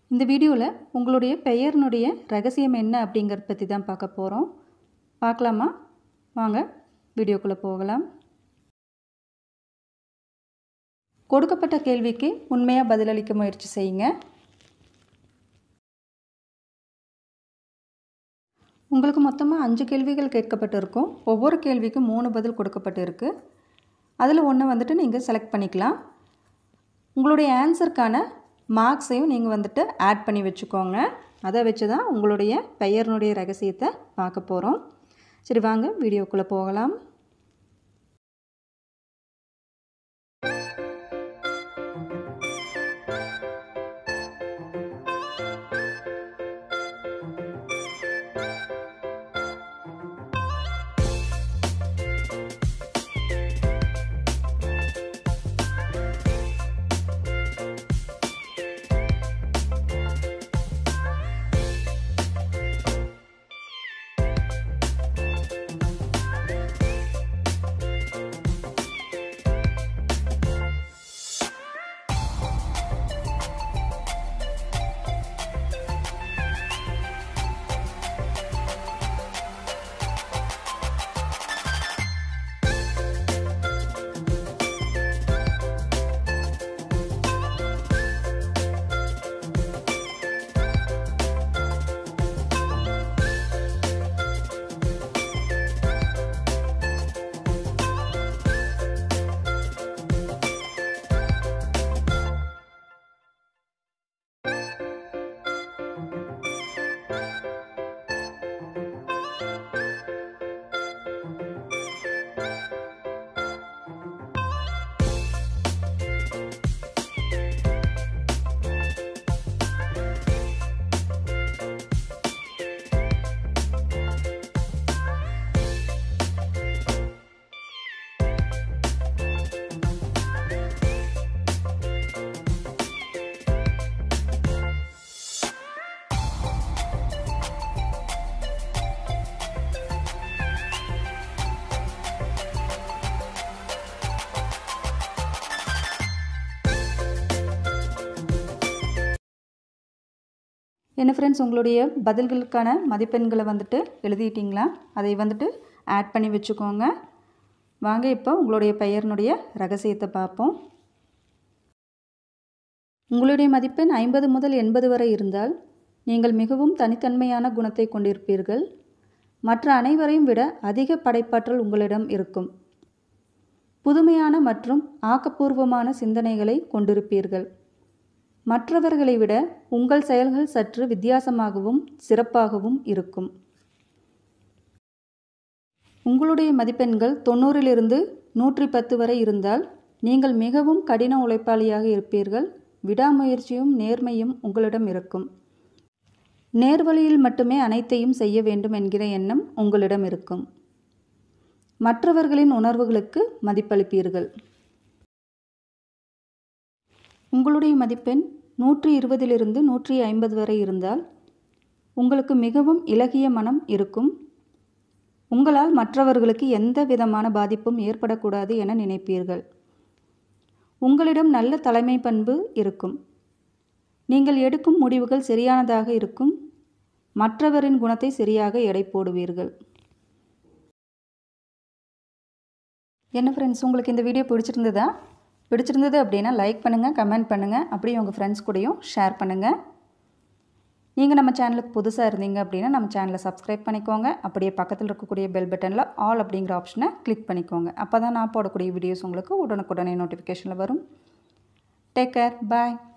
இந்த வீடியோவில் உங்களுடைய பெயரினுடைய ரகசியம் என்ன அப்படிங்கிறத பற்றி தான் பார்க்க போகிறோம் பார்க்கலாமா வாங்க வீடியோக்குள்ளே போகலாம் கொடுக்கப்பட்ட கேள்விக்கு உண்மையாக பதிலளிக்க முயற்சி செய்யுங்க உங்களுக்கு மொத்தமாக அஞ்சு கேள்விகள் கேட்கப்பட்டிருக்கும் ஒவ்வொரு கேள்விக்கும் மூணு பதில் கொடுக்கப்பட்டு இருக்கு அதில் ஒன்று வந்துட்டு நீங்கள் செலக்ட் பண்ணிக்கலாம் உங்களுடைய ஆன்சருக்கான மார்க்ஸையும் நீங்கள் வந்துட்டு ஆட் பண்ணி வச்சுக்கோங்க அதை வச்சு தான் உங்களுடைய பெயரினுடைய ரகசியத்தை பார்க்க போகிறோம் சரி வாங்க வீடியோக்குள்ளே போகலாம் என்ன ஃப்ரெண்ட்ஸ் உங்களுடைய பதில்களுக்கான மதிப்பெண்களை வந்துட்டு எழுதிட்டிங்களா அதை வந்துட்டு ஆட் பண்ணி வச்சுக்கோங்க வாங்க இப்போ உங்களுடைய பெயரினுடைய ரகசியத்தை பார்ப்போம் உங்களுடைய மதிப்பெண் ஐம்பது முதல் எண்பது வரை இருந்தால் நீங்கள் மிகவும் தனித்தன்மையான குணத்தை கொண்டிருப்பீர்கள் மற்ற அனைவரையும் விட அதிக படைப்பாற்றல் உங்களிடம் இருக்கும் புதுமையான மற்றும் ஆக்கப்பூர்வமான சிந்தனைகளை கொண்டிருப்பீர்கள் மற்றவர்களை விட உங்கள் செயல்கள் சற்று வித்தியாசமாகவும் சிறப்பாகவும் இருக்கும் உங்களுடைய மதிப்பெண்கள் தொண்ணூறிலிருந்து நூற்றி பத்து வரை இருந்தால் நீங்கள் மிகவும் கடின உழைப்பாளியாக இருப்பீர்கள் விடாமுயற்சியும் நேர்மையும் உங்களிடம் இருக்கும் நேர்வழியில் மட்டுமே அனைத்தையும் செய்ய வேண்டும் என்கிற எண்ணம் உங்களிடம் இருக்கும் மற்றவர்களின் உணர்வுகளுக்கு மதிப்பளிப்பீர்கள் உங்களுடைய மதிப்பெண் நூற்றி இருபதிலிருந்து நூற்றி ஐம்பது வரை இருந்தால் உங்களுக்கு மிகவும் இலகிய மனம் இருக்கும் உங்களால் மற்றவர்களுக்கு எந்த விதமான பாதிப்பும் ஏற்படக்கூடாது என நினைப்பீர்கள் உங்களிடம் நல்ல தலைமை பண்பு இருக்கும் நீங்கள் எடுக்கும் முடிவுகள் சரியானதாக இருக்கும் மற்றவரின் குணத்தை சரியாக எடை போடுவீர்கள் என்ன ஃப்ரெண்ட்ஸ் உங்களுக்கு இந்த வீடியோ பிடிச்சிருந்ததா பிடிச்சிருந்தது அப்படின்னா லைக் பண்ணுங்கள் கமெண்ட் பண்ணுங்கள் அப்படியே உங்கள் ஃப்ரெண்ட்ஸ் கூடயும் ஷேர் பண்ணுங்கள் நீங்கள் நம்ம சேனலுக்கு புதுசாக இருந்தீங்க அப்படின்னா நம்ம சேனலை சப்ஸ்கிரைப் பண்ணிக்கோங்க அப்படியே பக்கத்தில் இருக்கக்கூடிய பெல் பட்டனில் ஆல் அப்படிங்கிற ஆப்ஷனை கிளிக் பண்ணிக்கோங்க அப்போ தான் நான் போடக்கூடிய வீடியோஸ் உங்களுக்கு உடனுக்குடனே நோட்டிஃபிகேஷனில் வரும் டேக் கேர் பாய்